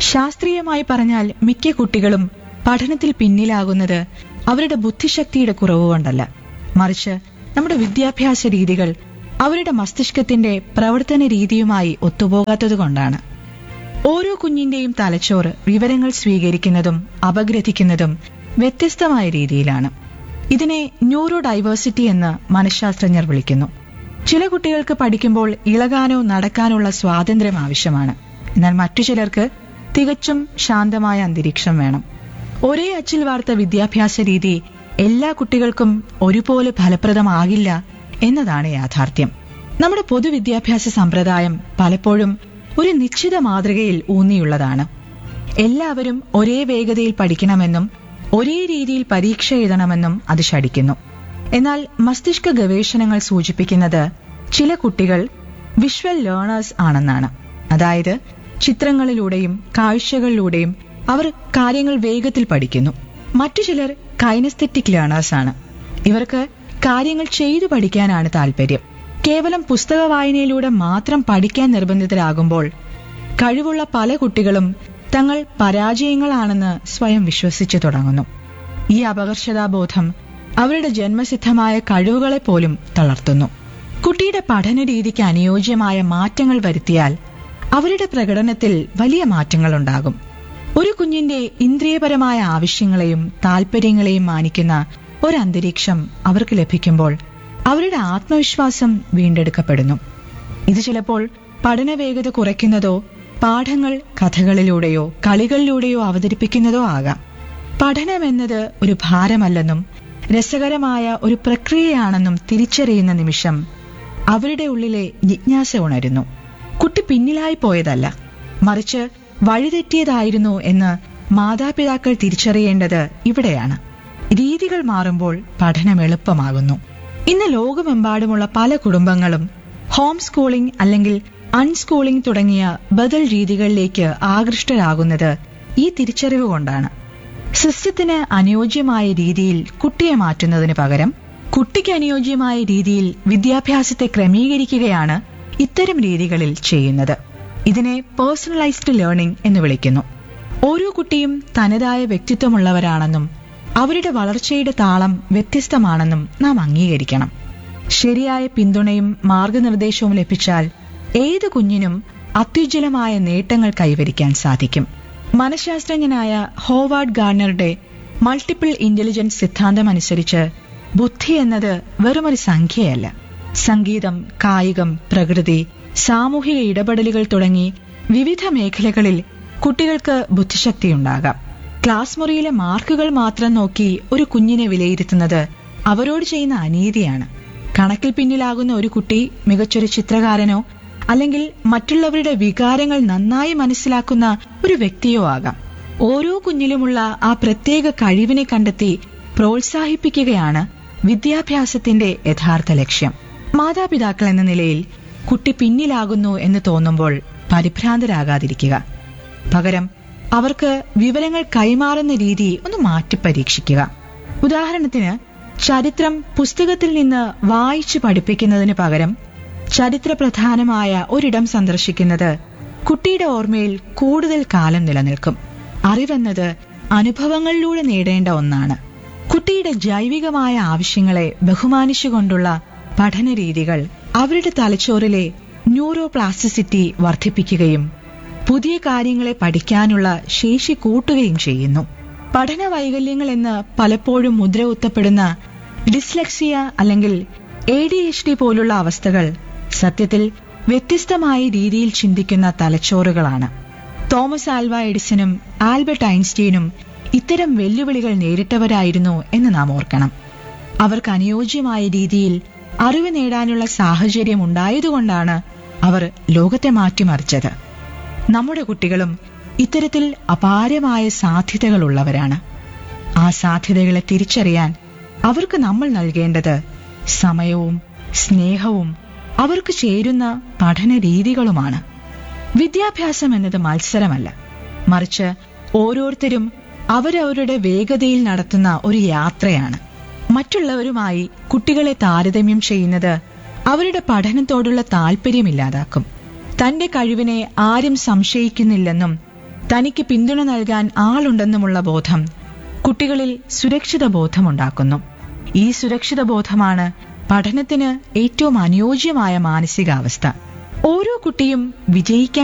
ശാസ്ത്രീയമായി പറഞ്ഞാൽ മിക്ക കുട്ടികളും പഠനത്തിൽ പിന്നിലാകുന്നത് അവരുടെ ബുദ്ധിശക്തിയുടെ കുറവ് കൊണ്ടല്ല മറിച്ച് നമ്മുടെ വിദ്യാഭ്യാസ രീതികൾ അവരുടെ മസ്തിഷ്കത്തിന്റെ പ്രവർത്തന രീതിയുമായി ഒത്തുപോകാത്തതുകൊണ്ടാണ് ഓരോ കുഞ്ഞിന്റെയും തലച്ചോറ് വിവരങ്ങൾ സ്വീകരിക്കുന്നതും അപഗ്രഥിക്കുന്നതും വ്യത്യസ്തമായ രീതിയിലാണ് ഇതിനെ ന്യൂറോ ഡൈവേഴ്സിറ്റി എന്ന് മനഃശാസ്ത്രജ്ഞർ വിളിക്കുന്നു ചില കുട്ടികൾക്ക് പഠിക്കുമ്പോൾ ഇളകാനോ നടക്കാനുള്ള സ്വാതന്ത്ര്യം ആവശ്യമാണ് എന്നാൽ മറ്റു ചിലർക്ക് തികച്ചും ശാന്തമായ അന്തരീക്ഷം വേണം ഒരേ അച്ചിൽ വാർത്ത വിദ്യാഭ്യാസ രീതി എല്ലാ കുട്ടികൾക്കും ഒരുപോലെ ഫലപ്രദമാകില്ല എന്നതാണ് യാഥാർത്ഥ്യം നമ്മുടെ പൊതുവിദ്യാഭ്യാസ സമ്പ്രദായം പലപ്പോഴും ഒരു നിശ്ചിത മാതൃകയിൽ ഊന്നിയുള്ളതാണ് എല്ലാവരും ഒരേ വേഗതയിൽ പഠിക്കണമെന്നും ഒരേ രീതിയിൽ പരീക്ഷ എഴുതണമെന്നും അത് ശടിക്കുന്നു എന്നാൽ മസ്തിഷ്ക ഗവേഷണങ്ങൾ സൂചിപ്പിക്കുന്നത് ചില കുട്ടികൾ വിഷ്വൽ ലേണേഴ്സ് ആണെന്നാണ് അതായത് ചിത്രങ്ങളിലൂടെയും കാഴ്ചകളിലൂടെയും അവർ കാര്യങ്ങൾ വേഗത്തിൽ പഠിക്കുന്നു മറ്റു ചിലർ കൈനസ്തെറ്റിക് ലേണേഴ്സ് ആണ് ഇവർക്ക് കാര്യങ്ങൾ ചെയ്തു പഠിക്കാനാണ് താല്പര്യം കേവലം പുസ്തക വായനയിലൂടെ മാത്രം പഠിക്കാൻ നിർബന്ധിതരാകുമ്പോൾ കഴിവുള്ള പല കുട്ടികളും തങ്ങൾ പരാജയങ്ങളാണെന്ന് സ്വയം വിശ്വസിച്ചു തുടങ്ങുന്നു ഈ അപകർഷതാബോധം അവരുടെ ജന്മസിദ്ധമായ കഴിവുകളെ പോലും തളർത്തുന്നു കുട്ടിയുടെ പഠന രീതിക്ക് അനുയോജ്യമായ മാറ്റങ്ങൾ വരുത്തിയാൽ അവരുടെ പ്രകടനത്തിൽ വലിയ മാറ്റങ്ങളുണ്ടാകും ഒരു കുഞ്ഞിന്റെ ഇന്ദ്രിയപരമായ ആവശ്യങ്ങളെയും താല്പര്യങ്ങളെയും മാനിക്കുന്ന ഒരു അന്തരീക്ഷം അവർക്ക് ലഭിക്കുമ്പോൾ അവരുടെ ആത്മവിശ്വാസം വീണ്ടെടുക്കപ്പെടുന്നു ഇത് ചിലപ്പോൾ പഠന വേഗത കുറയ്ക്കുന്നതോ പാഠങ്ങൾ കഥകളിലൂടെയോ കളികളിലൂടെയോ അവതരിപ്പിക്കുന്നതോ ആകാം പഠനം എന്നത് ഒരു ഭാരമല്ലെന്നും രസകരമായ ഒരു പ്രക്രിയയാണെന്നും തിരിച്ചറിയുന്ന നിമിഷം അവരുടെ ഉള്ളിലെ ജിജ്ഞാസ ഉണരുന്നു കുട്ടി പിന്നിലായി പോയതല്ല മറിച്ച് വഴിതെറ്റിയതായിരുന്നു എന്ന് മാതാപിതാക്കൾ തിരിച്ചറിയേണ്ടത് ഇവിടെയാണ് രീതികൾ മാറുമ്പോൾ പഠനം എളുപ്പമാകുന്നു ഇന്ന് ലോകമെമ്പാടുമുള്ള പല കുടുംബങ്ങളും ഹോം സ്കൂളിംഗ് അല്ലെങ്കിൽ അൺസ്കൂളിംഗ് തുടങ്ങിയ ബദൽ രീതികളിലേക്ക് ആകൃഷ്ടരാകുന്നത് ഈ തിരിച്ചറിവ് കൊണ്ടാണ് സിസ്റ്റത്തിന് അനുയോജ്യമായ രീതിയിൽ കുട്ടിയെ മാറ്റുന്നതിന് പകരം കുട്ടിക്ക് അനുയോജ്യമായ രീതിയിൽ വിദ്യാഭ്യാസത്തെ ക്രമീകരിക്കുകയാണ് ഇത്തരം രീതികളിൽ ചെയ്യുന്നത് ഇതിനെ പേഴ്സണലൈസ്ഡ് ലേണിംഗ് എന്ന് വിളിക്കുന്നു ഓരോ കുട്ടിയും തനതായ വ്യക്തിത്വമുള്ളവരാണെന്നും അവരുടെ വളർച്ചയുടെ താളം വ്യത്യസ്തമാണെന്നും നാം അംഗീകരിക്കണം ശരിയായ പിന്തുണയും മാർഗനിർദ്ദേശവും ലഭിച്ചാൽ ഏത് കുഞ്ഞിനും അത്യുജ്വലമായ നേട്ടങ്ങൾ കൈവരിക്കാൻ സാധിക്കും മനഃശാസ്ത്രജ്ഞനായ ഹോവാർഡ് ഗാർണറുടെ മൾട്ടിപ്പിൾ ഇന്റലിജൻസ് സിദ്ധാന്തം അനുസരിച്ച് ബുദ്ധി എന്നത് വെറുമൊരു സംഖ്യയല്ല സംഗീതം കായികം പ്രകൃതി സാമൂഹിക ഇടപെടലുകൾ തുടങ്ങി വിവിധ മേഖലകളിൽ കുട്ടികൾക്ക് ബുദ്ധിശക്തിയുണ്ടാകാം ക്ലാസ് മുറിയിലെ മാർക്കുകൾ മാത്രം നോക്കി ഒരു കുഞ്ഞിനെ വിലയിരുത്തുന്നത് അവരോട് ചെയ്യുന്ന അനീതിയാണ് കണക്കിൽ പിന്നിലാകുന്ന ഒരു കുട്ടി മികച്ചൊരു ചിത്രകാരനോ അല്ലെങ്കിൽ മറ്റുള്ളവരുടെ വികാരങ്ങൾ നന്നായി മനസ്സിലാക്കുന്ന ഒരു വ്യക്തിയോ ആകാം ഓരോ കുഞ്ഞിലുമുള്ള ആ പ്രത്യേക കഴിവിനെ കണ്ടെത്തി പ്രോത്സാഹിപ്പിക്കുകയാണ് വിദ്യാഭ്യാസത്തിന്റെ യഥാർത്ഥ ലക്ഷ്യം മാതാപിതാക്കൾ എന്ന നിലയിൽ കുട്ടി പിന്നിലാകുന്നു എന്ന് തോന്നുമ്പോൾ പരിഭ്രാന്തരാകാതിരിക്കുക പകരം അവർക്ക് വിവരങ്ങൾ കൈമാറുന്ന രീതി ഒന്ന് മാറ്റി പരീക്ഷിക്കുക ഉദാഹരണത്തിന് ചരിത്രം പുസ്തകത്തിൽ നിന്ന് വായിച്ചു പഠിപ്പിക്കുന്നതിന് പകരം ചരിത്രപ്രധാനമായ ഒരിടം സന്ദർശിക്കുന്നത് കുട്ടിയുടെ ഓർമ്മയിൽ കൂടുതൽ കാലം നിലനിൽക്കും അറിവെന്നത് അനുഭവങ്ങളിലൂടെ നേടേണ്ട ഒന്നാണ് കുട്ടിയുടെ ജൈവികമായ ആവശ്യങ്ങളെ ബഹുമാനിച്ചുകൊണ്ടുള്ള പഠന രീതികൾ അവരുടെ തലച്ചോറിലെ ന്യൂറോ പ്ലാസ്റ്റിസിറ്റി വർദ്ധിപ്പിക്കുകയും പുതിയ കാര്യങ്ങളെ പഠിക്കാനുള്ള ശേഷി കൂട്ടുകയും ചെയ്യുന്നു പഠന വൈകല്യങ്ങൾ എന്ന് പലപ്പോഴും മുദ്ര കുത്തപ്പെടുന്ന ഡിസ്ലെക്സിയ അല്ലെങ്കിൽ എ ഡി എച്ച് ഡി പോലുള്ള അവസ്ഥകൾ സത്യത്തിൽ വ്യത്യസ്തമായ രീതിയിൽ ചിന്തിക്കുന്ന തലച്ചോറുകളാണ് തോമസ് ആൽവ എഡിസനും ആൽബർട്ട് ഐൻസ്റ്റീനും ഇത്തരം വെല്ലുവിളികൾ നേരിട്ടവരായിരുന്നു എന്ന് നാം ഓർക്കണം അവർക്ക് അനുയോജ്യമായ രീതിയിൽ അറിവ് നേടാനുള്ള സാഹചര്യം ഉണ്ടായതുകൊണ്ടാണ് അവർ ലോകത്തെ മാറ്റിമറിച്ചത് നമ്മുടെ കുട്ടികളും ഇത്തരത്തിൽ അപാരമായ സാധ്യതകളുള്ളവരാണ് ആ സാധ്യതകളെ തിരിച്ചറിയാൻ അവർക്ക് നമ്മൾ നൽകേണ്ടത് സമയവും സ്നേഹവും അവർക്ക് ചേരുന്ന പഠന രീതികളുമാണ് വിദ്യാഭ്യാസം എന്നത് മത്സരമല്ല മറിച്ച് ഓരോരുത്തരും അവരവരുടെ വേഗതയിൽ നടത്തുന്ന ഒരു യാത്രയാണ് മറ്റുള്ളവരുമായി കുട്ടികളെ താരതമ്യം ചെയ്യുന്നത് അവരുടെ പഠനത്തോടുള്ള താല്പര്യമില്ലാതാക്കും തന്റെ കഴിവിനെ ആരും സംശയിക്കുന്നില്ലെന്നും തനിക്ക് പിന്തുണ നൽകാൻ ആളുണ്ടെന്നുമുള്ള ബോധം കുട്ടികളിൽ സുരക്ഷിത ബോധമുണ്ടാക്കുന്നു ഈ സുരക്ഷിത ബോധമാണ് പഠനത്തിന് ഏറ്റവും അനുയോജ്യമായ മാനസികാവസ്ഥ ഓരോ കുട്ടിയും വിജയിക്കാൻ